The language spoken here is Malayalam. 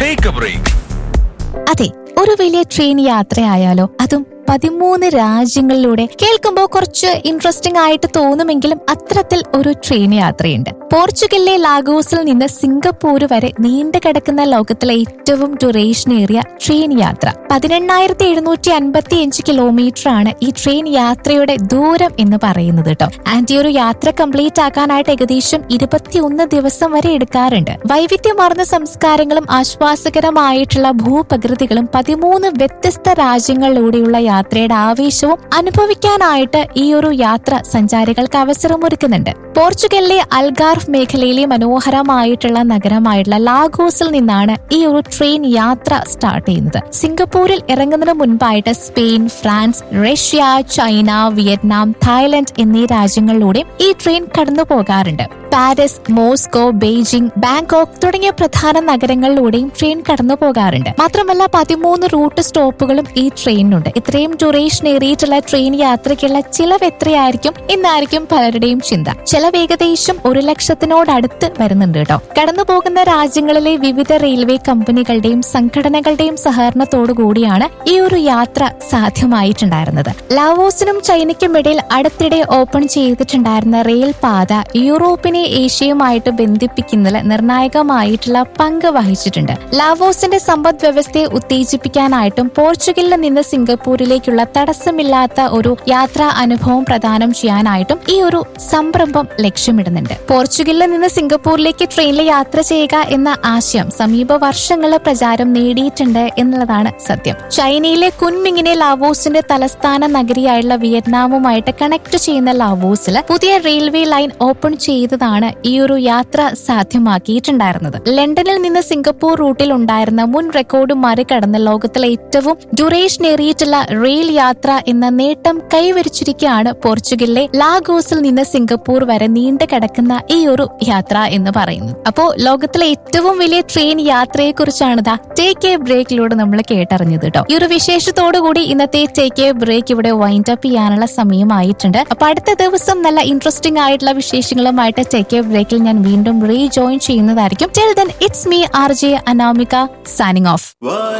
Take a break. അതെ ഒരു വലിയ ട്രെയിൻ യാത്രയായാലോ അതും പതിമൂന്ന് രാജ്യങ്ങളിലൂടെ കേൾക്കുമ്പോൾ കുറച്ച് ഇൻട്രസ്റ്റിംഗ് ആയിട്ട് തോന്നുമെങ്കിലും അത്തരത്തിൽ ഒരു ട്രെയിൻ യാത്രയുണ്ട് പോർച്ചുഗലിലെ ലാഗോസിൽ നിന്ന് സിംഗപ്പൂർ വരെ നീണ്ടു കിടക്കുന്ന ലോകത്തിലെ ഏറ്റവും ഡ്യൂറേഷനേറിയ ട്രെയിൻ യാത്ര പതിനെണ്ണായിരത്തി എഴുന്നൂറ്റി അൻപത്തി അഞ്ച് കിലോമീറ്റർ ആണ് ഈ ട്രെയിൻ യാത്രയുടെ ദൂരം എന്ന് പറയുന്നത് കേട്ടോ ആൻഡ് ഈ ഒരു യാത്ര കംപ്ലീറ്റ് ആക്കാനായിട്ട് ഏകദേശം ഇരുപത്തിയൊന്ന് ദിവസം വരെ എടുക്കാറുണ്ട് വൈവിധ്യമാർന്ന സംസ്കാരങ്ങളും ആശ്വാസകരമായിട്ടുള്ള ഭൂപ്രകൃതികളും പതിമൂന്ന് വ്യത്യസ്ത രാജ്യങ്ങളിലൂടെയുള്ള യാത്രയുടെ ആവേശവും അനുഭവിക്കാനായിട്ട് ഈ ഒരു യാത്ര സഞ്ചാരികൾക്ക് അവസരമൊരുക്കുന്നുണ്ട് പോർച്ചുഗലിലെ അൽഗാർഫ് മേഖലയിലെ മനോഹരമായിട്ടുള്ള നഗരമായിട്ടുള്ള ലാഗോസിൽ നിന്നാണ് ഈ ഒരു ട്രെയിൻ യാത്ര സ്റ്റാർട്ട് ചെയ്യുന്നത് സിംഗപ്പൂരിൽ ഇറങ്ങുന്നതിന് മുൻപായിട്ട് Spain France Russia China Vietnam Thailand എന്നീ രാജ്യങ്ങളിലൂടെ ഈ ട്രെയിൻ കടന്നു പോകാറുണ്ട് പാരീസ് മോസ്കോ ബെയ്ജിംഗ് ബാങ്കോക്ക് തുടങ്ങിയ പ്രധാന നഗരങ്ങളിലൂടെയും ട്രെയിൻ കടന്നു പോകാറുണ്ട് മാത്രമല്ല പതിമൂന്ന് റൂട്ട് സ്റ്റോപ്പുകളും ഈ ട്രെയിനിനുണ്ട് ഇത്രയും ഡ്യൂറേഷൻ ഏറിയിട്ടുള്ള ട്രെയിൻ യാത്രയ്ക്കുള്ള ചിലവ് എത്രയായിരിക്കും എന്നായിരിക്കും പലരുടെയും ചിന്ത ചിലവ് ഏകദേശം ഒരു ലക്ഷത്തിനോടടുത്ത് വരുന്നുണ്ട് കേട്ടോ കടന്നു പോകുന്ന രാജ്യങ്ങളിലെ വിവിധ റെയിൽവേ കമ്പനികളുടെയും സംഘടനകളുടെയും സഹകരണത്തോടു കൂടിയാണ് ഈ ഒരു യാത്ര സാധ്യമായിട്ടുണ്ടായിരുന്നത് ലാവോസിനും ചൈനയ്ക്കും ഇടയിൽ അടുത്തിടെ ഓപ്പൺ ചെയ്തിട്ടുണ്ടായിരുന്ന റെയിൽ പാത യൂറോപ്പിനെ ഏഷ്യയുമായിട്ട് ബന്ധിപ്പിക്കുന്നതിൽ നിർണായകമായിട്ടുള്ള പങ്ക് വഹിച്ചിട്ടുണ്ട് ലാവോസിന്റെ സമ്പദ് വ്യവസ്ഥയെ ഉത്തേജിപ്പിക്കാനായിട്ടും പോർച്ചുഗലിൽ നിന്ന് സിംഗപ്പൂരിലേക്കുള്ള തടസ്സമില്ലാത്ത ഒരു യാത്രാ അനുഭവം പ്രദാനം ചെയ്യാനായിട്ടും ഈ ഒരു സംരംഭം ലക്ഷ്യമിടുന്നുണ്ട് പോർച്ചുഗലിൽ നിന്ന് സിംഗപ്പൂരിലേക്ക് ട്രെയിനിൽ യാത്ര ചെയ്യുക എന്ന ആശയം സമീപ വർഷങ്ങളെ പ്രചാരം നേടിയിട്ടുണ്ട് എന്നുള്ളതാണ് സത്യം ചൈനയിലെ കുൻമിങ്ങിനെ ലാവോസിന്റെ തലസ്ഥാന നഗരിയായുള്ള വിയറ്റ്നാമുമായിട്ട് കണക്ട് ചെയ്യുന്ന ലാവോസിൽ പുതിയ റെയിൽവേ ലൈൻ ഓപ്പൺ ചെയ്തതാണ് ഈ ഒരു യാത്ര സാധ്യമാക്കിയിട്ടുണ്ടായിരുന്നത് ലണ്ടനിൽ നിന്ന് സിംഗപ്പൂർ റൂട്ടിൽ ഉണ്ടായിരുന്ന മുൻ റെക്കോർഡ് മറികടന്ന് ലോകത്തിലെ ഏറ്റവും ഡ്യൂറേഷൻ ഏറിയിട്ടുള്ള റെയിൽ യാത്ര എന്ന നേട്ടം കൈവരിച്ചിരിക്കുകയാണ് പോർച്ചുഗലിലെ ലാഗോസിൽ നിന്ന് സിംഗപ്പൂർ വരെ നീണ്ടു കിടക്കുന്ന ഈ ഒരു യാത്ര എന്ന് പറയുന്നത് അപ്പോ ലോകത്തിലെ ഏറ്റവും വലിയ ട്രെയിൻ യാത്രയെ കുറിച്ചാണ് ദാ ടേക്ക് എ ബ്രേക്കിലൂടെ നമ്മൾ കേട്ടറിഞ്ഞത് കേട്ടോ ഈ ഒരു വിശേഷത്തോടു കൂടി ഇന്നത്തെ ടേക്ക് എ ബ്രേക്ക് ഇവിടെ വൈൻഡ് അപ്പ് ചെയ്യാനുള്ള സമയമായിട്ടുണ്ട് അപ്പൊ അടുത്ത ദിവസം നല്ല ഇൻട്രസ്റ്റിംഗ് ആയിട്ടുള്ള വിശേഷങ്ങളുമായിട്ട് ടേക്ക് എ ബ്രേക്കിൽ ഞാൻ വീണ്ടും റീജോയിൻ ചെയ്യുന്നതായിരിക്കും till then it's me R J Anamika signing off What